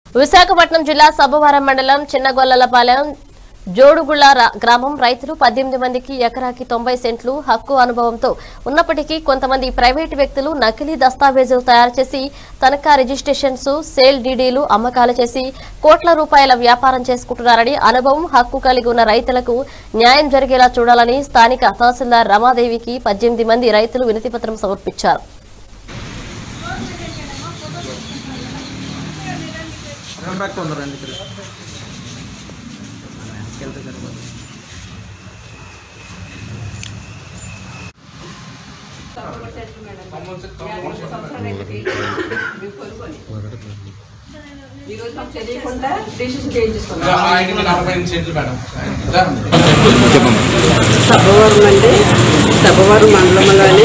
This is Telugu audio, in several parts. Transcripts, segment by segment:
విశాఖపట్నం జిల్లా సబ్బవరం మండలం చిన్నగొల్లలపాలెం జోడుగుళ్ల రా- గ్రామం రైతులు పద్దెనిమిది మందికి ఎకరాకి తొంభై సెంట్లు హక్కు అనుభవంతో ఉన్నప్పటికీ కొంతమంది ప్రైవేటు వ్యక్తులు నకిలీ దస్తావేజులు తయారు చేసి తనఖా రిజిస్ట్రేషన్స్ సేల్ డీడీలు అమ్మకాలు చేసి కోట్ల రూపాయల వ్యాపారం చేసుకుంటున్నారని అనుభవం హక్కు కలిగి ఉన్న రైతులకు న్యాయం జరిగేలా చూడాలని స్థానిక తహసీల్దార్ రమాదేవికి పద్దెనిమిది మంది రైతులు వినతిపత్రం సమర్పించారు ఈరోజు మాకు తెలియకుండా డిసిషన్ చేయించుకున్నాం ఆయనకి నలభై ఎనిమిది సెంట్లు మేడం సభవరం అండి సభవరం మండలంలోని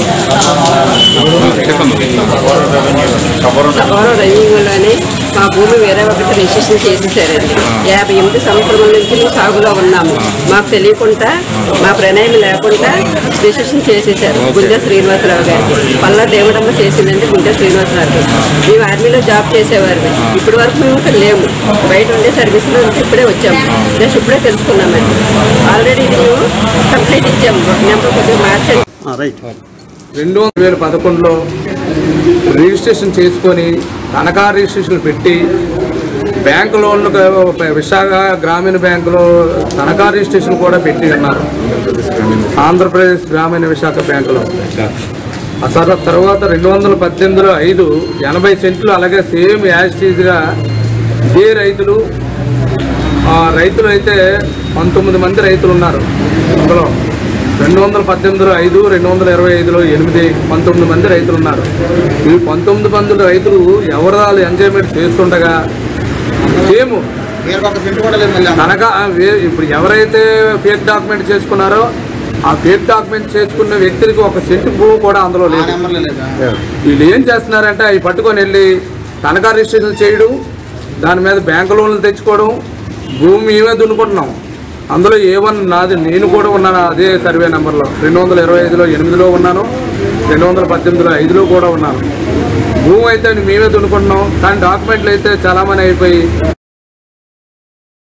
సభవరం రెవెన్యూలోని మా భూమి వేరే ఒకటి రిజిస్ట్రేషన్ చేసేసారండి యాభై ఎనిమిది సంవత్సరాల నుంచి మేము సాగులో ఉన్నాము మాకు తెలియకుండా మా ప్రణయం లేకుండా రిజిస్ట్రేషన్ చేసేసారు గుంజా శ్రీనివాసరావు గారికి పల్లా దేవుడమ్మ చేసిందండి గుంజా శ్రీనివాసరావు గారు మేము ఆర్మీలో జాబ్ చేసేవారు ఇప్పటి వరకు మేము ఇక్కడ లేము బయట ఉండే సర్వీస్లో నుంచి ఇప్పుడే వచ్చాము జస్ట్ ఇప్పుడే తెలుసుకున్నామండి ఆల్రెడీ ఇది మేము కంప్లీట్ ఇచ్చాము నెంబర్ కొద్దిగా మార్చండి రెండు వేల పదకొండులో రిజిస్ట్రేషన్ చేసుకొని తనఖా రిజిస్ట్రేషన్ పెట్టి బ్యాంకు లోన్లు విశాఖ గ్రామీణ బ్యాంకులో తనఖా రిజిస్ట్రేషన్ కూడా పెట్టి ఉన్నారు ఆంధ్రప్రదేశ్ గ్రామీణ విశాఖ బ్యాంకులో అసలు తర్వాత రెండు వందల పద్దెనిమిదిలో ఐదు ఎనభై సెంట్లు అలాగే సేమ్ యాజిటీజ్గా ఇదే రైతులు ఆ రైతులు అయితే పంతొమ్మిది మంది రైతులు ఉన్నారు అందులో రెండు వందల పద్దెనిమిదిలో ఐదు రెండు వందల ఇరవై ఐదులో ఎనిమిది పంతొమ్మిది మంది రైతులు ఉన్నారు ఈ పంతొమ్మిది మంది రైతులు ఎవరు వాళ్ళు ఎంజాయ్మెంట్ చేస్తుండగా సేమ్ అనగా వే- ఇప్పుడు ఎవరైతే ఫేక్ డాక్యుమెంట్ చేసుకున్నారో ఆ ఫేక్ డాక్యుమెంట్ చేసుకున్న వ్యక్తులకి ఒక సెంటు భూమి కూడా అందులో లేదు వీళ్ళు ఏం చేస్తున్నారంటే అవి పట్టుకొని వెళ్ళి తనఖా రిజిస్ట్రేషన్ చేయడం దాని మీద బ్యాంకు లోన్లు తెచ్చుకోవడం భూమి మేమే దున్నుకుంటున్నాం అందులో ఏ వన్ నాది నేను కూడా ఉన్నాను అదే సర్వే నెంబర్లో రెండు వందల ఇరవై ఐదులో ఎనిమిదిలో ఉన్నాను రెండు వందల పద్దెనిమిదిలో ఐదులో కూడా ఉన్నాను భూమి అయితే మేమే దున్నుకుంటున్నాం కానీ డాక్యుమెంట్లు అయితే చాలామంది అయిపోయి